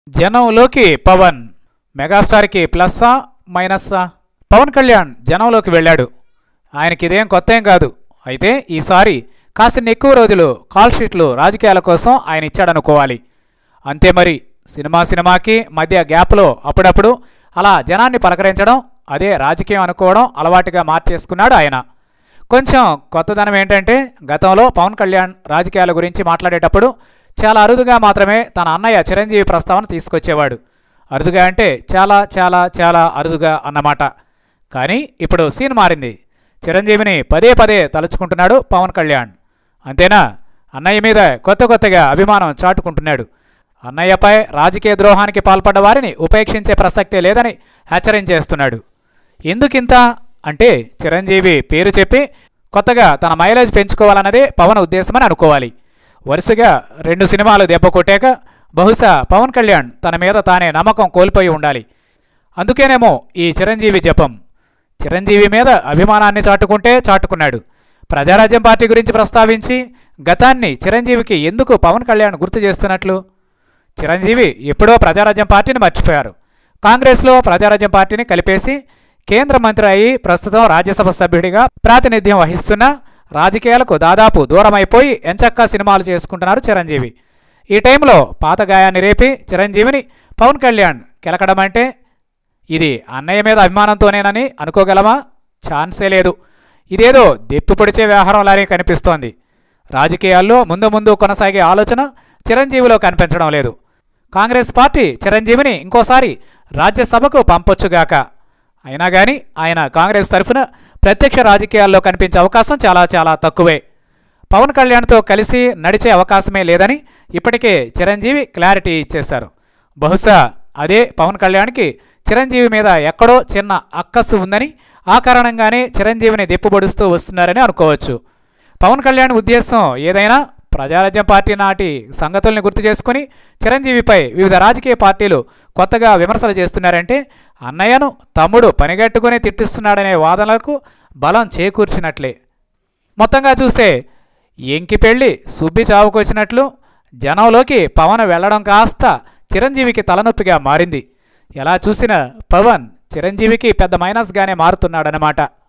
జనంలోకి పవన్ మెగాస్టార్కి ప్లస్సా మైనస్సా పవన్ కళ్యాణ్ జనంలోకి వెళ్ళాడు ఆయనకి ఇదేం కొత్త ఏం కాదు అయితే ఈసారి కాసిన్ని ఎక్కువ రోజులు కాల్ షీట్లు రాజకీయాల కోసం ఆయన ఇచ్చాడనుకోవాలి అంతే మరి సినిమా సినిమాకి మధ్య గ్యాప్లో అప్పుడప్పుడు అలా జనాన్ని పలకరించడం అదే రాజకీయం అనుకోవడం అలవాటుగా మార్చేసుకున్నాడు ఆయన కొంచెం కొత్తదనం ఏంటంటే గతంలో పవన్ కళ్యాణ్ రాజకీయాల గురించి మాట్లాడేటప్పుడు చాలా అరుదుగా మాత్రమే తన అన్నయ్య చిరంజీవి ప్రస్తావన తీసుకొచ్చేవాడు అరుదుగా అంటే చాలా చాలా చాలా అరుదుగా అన్నమాట కానీ ఇప్పుడు సీన్ మారింది చిరంజీవిని పదే పదే తలుచుకుంటున్నాడు పవన్ కళ్యాణ్ అంతేనా అన్నయ్య మీద కొత్త కొత్తగా అభిమానం చాటుకుంటున్నాడు అన్నయ్యపై రాజకీయ ద్రోహానికి పాల్పడ్డ వారిని ఉపేక్షించే ప్రసక్తే లేదని హెచ్చరించేస్తున్నాడు ఎందుకింత అంటే చిరంజీవి పేరు చెప్పి కొత్తగా తన మైలేజ్ పెంచుకోవాలన్నదే పవన్ ఉద్దేశమని అనుకోవాలి వరుసగా రెండు సినిమాలు దెబ్బ కొట్టాక బహుశా పవన్ కళ్యాణ్ తన మీద తానే నమ్మకం కోల్పోయి ఉండాలి అందుకేనేమో ఈ చిరంజీవి జపం చిరంజీవి మీద అభిమానాన్ని చాటుకుంటే చాటుకున్నాడు ప్రజారాజ్యం పార్టీ గురించి ప్రస్తావించి గతాన్ని చిరంజీవికి ఎందుకు పవన్ కళ్యాణ్ గుర్తు చేస్తున్నట్లు చిరంజీవి ఎప్పుడో ప్రజారాజ్యం పార్టీని మర్చిపోయారు కాంగ్రెస్లో ప్రజారాజ్యం పార్టీని కలిపేసి కేంద్ర మంత్రి అయి ప్రస్తుతం రాజ్యసభ సభ్యుడిగా ప్రాతినిధ్యం వహిస్తున్న రాజకీయాలకు దాదాపు దూరమైపోయి ఎంచక్కా సినిమాలు చేసుకుంటున్నారు చిరంజీవి ఈ టైంలో పాత గాయాన్ని రేపి చిరంజీవిని పవన్ కళ్యాణ్ కెలకడం అంటే ఇది అన్నయ్య మీద అభిమానంతోనేనని అనుకోగలమా ఛాన్సే లేదు ఇదేదో దెప్పి పొడిచే వ్యవహారంలానే కనిపిస్తోంది రాజకీయాల్లో ముందు ముందు కొనసాగే ఆలోచన చిరంజీవిలో కనిపించడం లేదు కాంగ్రెస్ పార్టీ చిరంజీవిని ఇంకోసారి రాజ్యసభకు పంపొచ్చుగాక అయినా కానీ ఆయన కాంగ్రెస్ తరఫున ప్రత్యక్ష రాజకీయాల్లో కనిపించే అవకాశం చాలా చాలా తక్కువే పవన్ కళ్యాణ్తో కలిసి నడిచే అవకాశమే లేదని ఇప్పటికే చిరంజీవి క్లారిటీ ఇచ్చేశారు బహుశా అదే పవన్ కళ్యాణ్కి చిరంజీవి మీద ఎక్కడో చిన్న అక్కస్సు ఉందని ఆ కారణంగానే చిరంజీవిని దెప్పుబడుస్తూ వస్తున్నారని అనుకోవచ్చు పవన్ కళ్యాణ్ ఉద్దేశం ఏదైనా ప్రజారాజ్యం పార్టీ నాటి సంగతుల్ని గుర్తు చేసుకుని చిరంజీవిపై వివిధ రాజకీయ పార్టీలు కొత్తగా విమర్శలు చేస్తున్నారంటే అన్నయ్యను తమ్ముడు పనిగట్టుకుని తిట్టిస్తున్నాడనే వాదనలకు బలం చేకూర్చినట్లే మొత్తంగా చూస్తే ఎంకి పెళ్ళి సుబ్బి చావుకొచ్చినట్లు జనంలోకి పవన్ వెళ్ళడం కాస్త చిరంజీవికి తలనొప్పిగా మారింది ఎలా చూసినా పవన్ చిరంజీవికి పెద్ద మైనస్గానే మారుతున్నాడనమాట